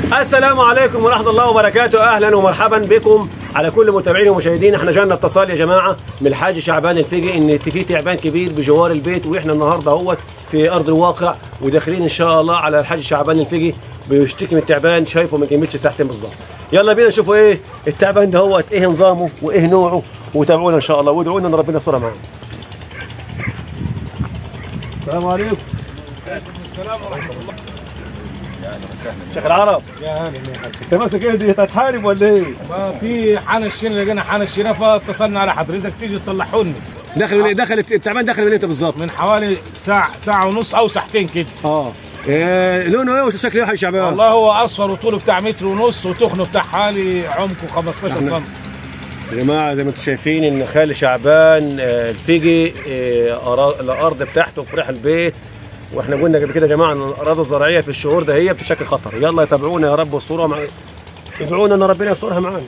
السلام عليكم ورحمة الله وبركاته أهلا ومرحبا بكم على كل متابعين ومشاهدين احنا جانا اتصال يا جماعة من الحاج شعبان الفقي ان في تعبان كبير بجوار البيت واحنا النهارده اهوت في ارض الواقع وداخلين ان شاء الله على الحاج شعبان الفقي بيشتكي من التعبان شايفه ما كملش ساعتين بالظبط يلا بينا نشوفوا ايه التعبان ده هوت ايه نظامه وايه نوعه وتابعونا ان شاء الله وادعوا لنا ان ربنا يسترها معانا السلام عليكم السلام ورحمة الله شيخ العرب يا هاني يا حبيبي انت ماسك ايه دي هتحارب ولا ايه؟ ما في حان الشين لقينا حان الشين فاتصلنا على حضرتك تيجي تطلعوني داخل من دخل التعبان داخل من امتى بالظبط؟ من حوالي ساعة ساعة ونص أو ساعتين كده اه إيه لونه ايه وشكله ايه يا حاج شعبان؟ والله هو أصفر وطوله بتاع متر ونص وتخنه بتاع حوالي عمقه 15 نحن- سم يا جماعه زي ما انتم شايفين ان خالي شعبان آه، الفيجي آه، أرا- الارض بتاعته في ريح البيت واحنا قلنا قبل كده يا جماعه ان الاراضي الزراعيه في الشهور ده هي بشكل خطر يلا يتابعونا يا رب واسترها مع ادعونا ان ربنا يسترها معانا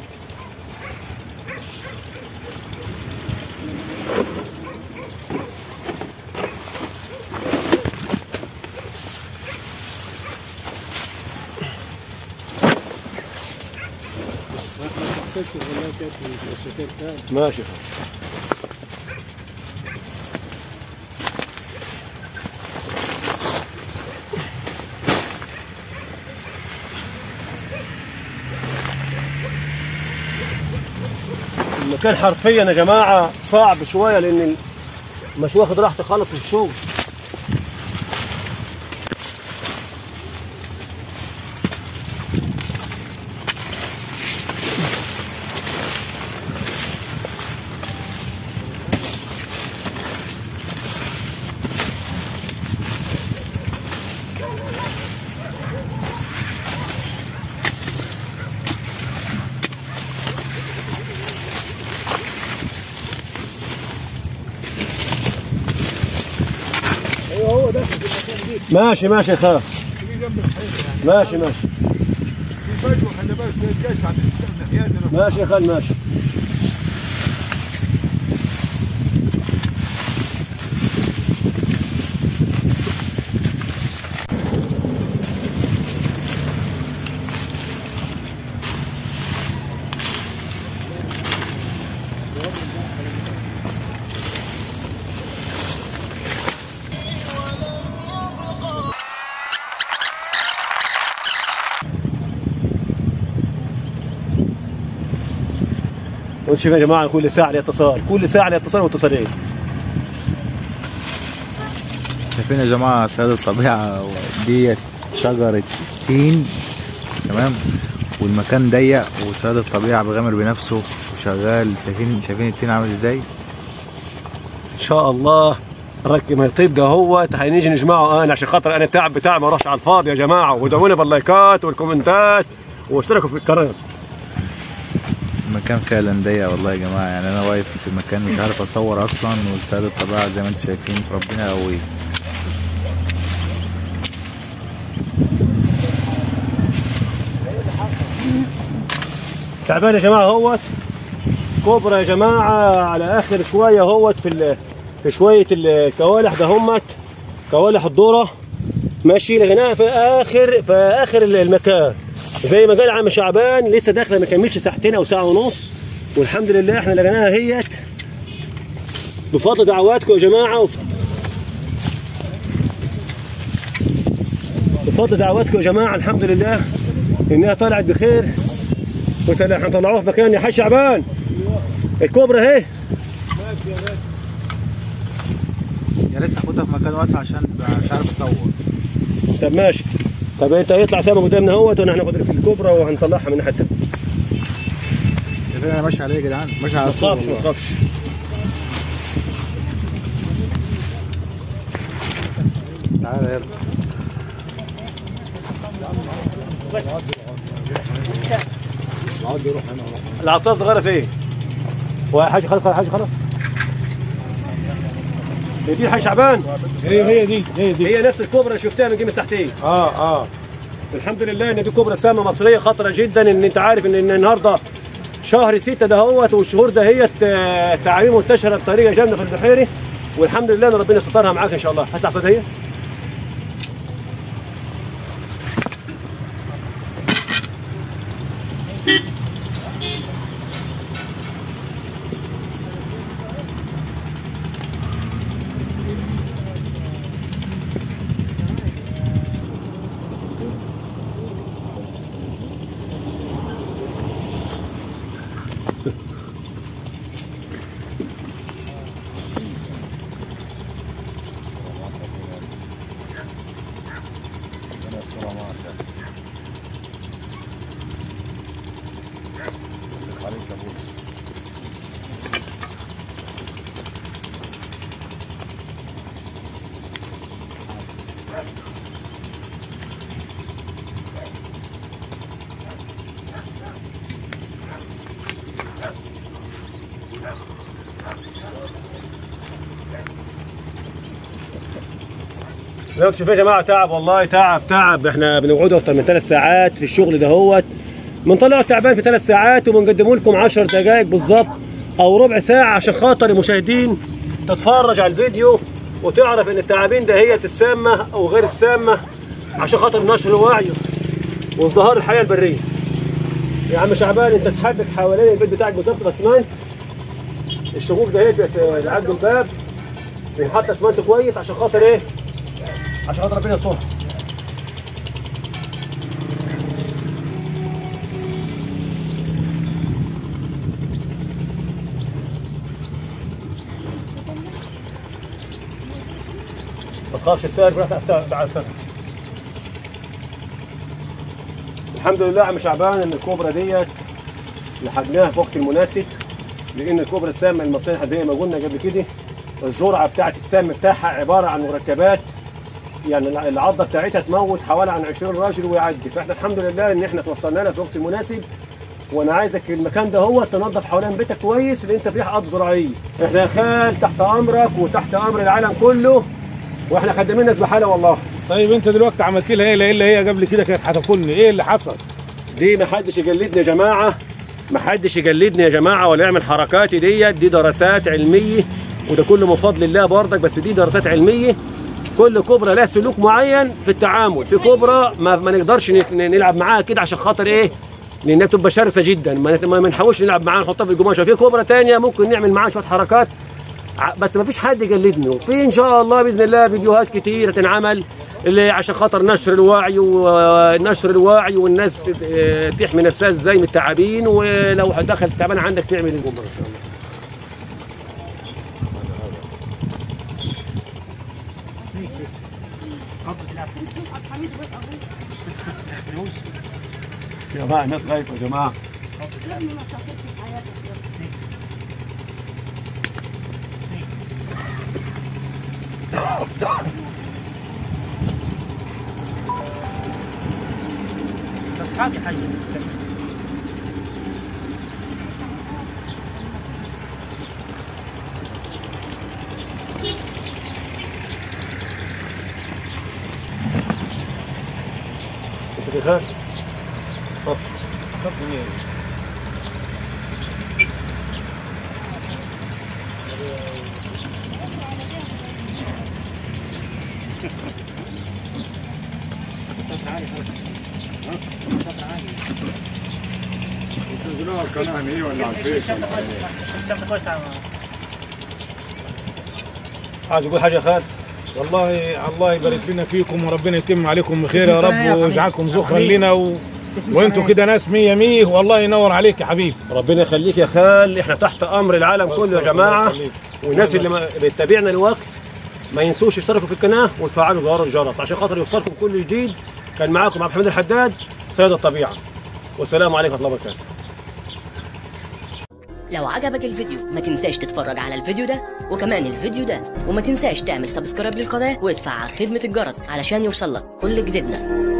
ماشي المكان حرفيا يا جماعه صعب شويه لان مش واخد راحتي خالص في الشغل ايوه هو ده ماشي ماشي يا خالد ماشي ماشي ماشي يا خالد ماشي وانتم شايفين يا جماعه كل ساعه لي اتصال كل ساعه لي اتصال واتصالين شايفين يا جماعة سيادة الطبيعة ديت شجرة تين تمام والمكان ضيق وسيادة الطبيعة بيغامر بنفسه وشغال شايفين شايفين التين عامل ازاي ان شاء الله ركب الطيب ده هو هنيجي نجمعه انا عشان خاطر انا التعب بتاعي ما اروحش على الفاضي يا جماعه وادعونا باللايكات والكومنتات واشتركوا في القناه المكان فعلا ضيق والله يا جماعة يعني انا واقف في مكان مش عارف اصور اصلا وسيادة الطبيعة زي ما انتم شايفين ربنا يقويه تعبان يا جماعه هوت كوبرا يا جماعه على اخر شويه هوت في ال- في شويه الكوالح ده همت كوالح الذره ماشي لقيناها في اخر في اخر المكان زي ما قال عم شعبان لسه داخله ما كملش ساعتين او ساعه ونص والحمد لله احنا لقيناها هيت بفضل دعواتكم يا جماعه وف... بفضل دعواتكم يا جماعه الحمد لله انها طلعت بخير وسلام هنطلعوه في مكان يا حاج شعبان الكوبرا اهي يا ريت تاخدها في مكان واسع عشان مش عارف اصور طب ماشي طب انت هيطلع سامة قدامنا اهوت وانا هناخد في الكوبرا وهنطلعها من الناحيه الثانيه شايفين انا ماشي عليه يا جدعان ماشي على ما الصور تخافش ما والله. تخافش تعالى يلا العصا صغيره فين؟ وحاجه خلاص حاجه خلاص هي دي الحاج شعبان هي هي دي هي دي هي نفس الكوبرا اللي شفتها من قيمه ساعتين اه اه الحمد لله ان دي كوبرا سامه مصريه خطره جدا ان انت عارف ان إن النهارده شهر ستة دهوت والشهور دهيت آه، تعابين منتشره بطريقه جامده في البحيره والحمد لله ان ربنا سترها معاك ان شاء الله هات العصا دهيت زي ما انتم شايفين يا جماعه تعب والله تعب تعب احنا بنقعد اكتر من ثلاث ساعات في الشغل دهوت بنطلعه تعبان في ثلاث ساعات وبنقدمه لكم 10 دقائق بالظبط او ربع ساعه عشان خاطر المشاهدين تتفرج على الفيديو وتعرف ان التعابين ده هي السامه او غير السامه عشان خاطر نشر وعيه وازدهار الحياه البريه يا عم شعبان انت تحدد حوالين البيت بتاعك بالظبط اسمنت الشبوك ده هي لعند الباب وحط اسمنت كويس عشان خاطر ايه عشان خاطر ربنا يسترها ما تخافش السعر براحتك بعد السنة الحمد لله يا عم شعبان ان الكوبرا ديت لحقناها في وقت المناسب لان الكوبرا السامه المصريه زي ما قلنا قبل كده الجرعه بتاعت السام بتاعها عباره عن مركبات يعني العضه بتاعتها تموت حوالي عن 20 راجل ويعدي فاحنا الحمد لله ان احنا توصلنا لها في الوقت المناسب وانا عايزك المكان ده هو تنظف حوالين بيتك كويس لان انت فيه ارض زراعيه احنا يا خال تحت امرك وتحت امر العالم كله واحنا خدامين ناس بحاله والله طيب انت دلوقتي عملت لها ايه الا هي قبل كده كانت هتاكلني ايه اللي حصل؟ دي ما حدش يجلدني يا جماعه ما حدش يجلدني يا جماعه ولا يعمل حركاتي ديت دي دراسات علميه وده كله من فضل الله برضك بس دي دراسات علميه كل كوبرا لها سلوك معين في التعامل في كوبرا ما, ما نقدرش ن- نلعب معاها كده عشان خاطر ايه لانها بتبقى شرسه جدا ما ما ما نحاولش نلعب معاها نحطها في القماشه في كوبرا تانية ممكن نعمل معاها شويه حركات ع- بس ما فيش حد يقلدني وفي ان شاء الله باذن الله فيديوهات كتير تنعمل اللي عشان خاطر نشر الوعي ونشر الوعي والناس اه، تحمي نفسها ازاي من التعابين ولو دخل تعبان عندك تعمل القمر ان شاء الله يا جماعه الناس خايفه يا جماعه انت بتخاف طب تنزلوها على القناه هنيه ولا على الفيس ولا على إيه؟ عايز اقول حاجه يا خالد والله الله يبارك لنا فيكم وربنا يتم عليكم بخير يا رب ويجعلكم ذخرا لنا و... وانتوا كده ناس مية مية والله ينور عليك يا حبيبي ربنا يخليك يا خال احنا تحت امر العالم كله يا جماعه والناس اللي ما- بتتابعنا الوقت ما ينسوش يشتركوا في القناه ويفعلوا زرار الجرس عشان خاطر يوصلكم كل جديد كان معاكم عبد الحميد الحداد سيد الطبيعه والسلام عليكم ورحمه الله وبركاته لو عجبك الفيديو ما تنساش تتفرج على الفيديو ده وكمان الفيديو ده وما تنساش تعمل سبسكرايب للقناة وادفع على خدمة الجرس علشان يوصلك كل جديدنا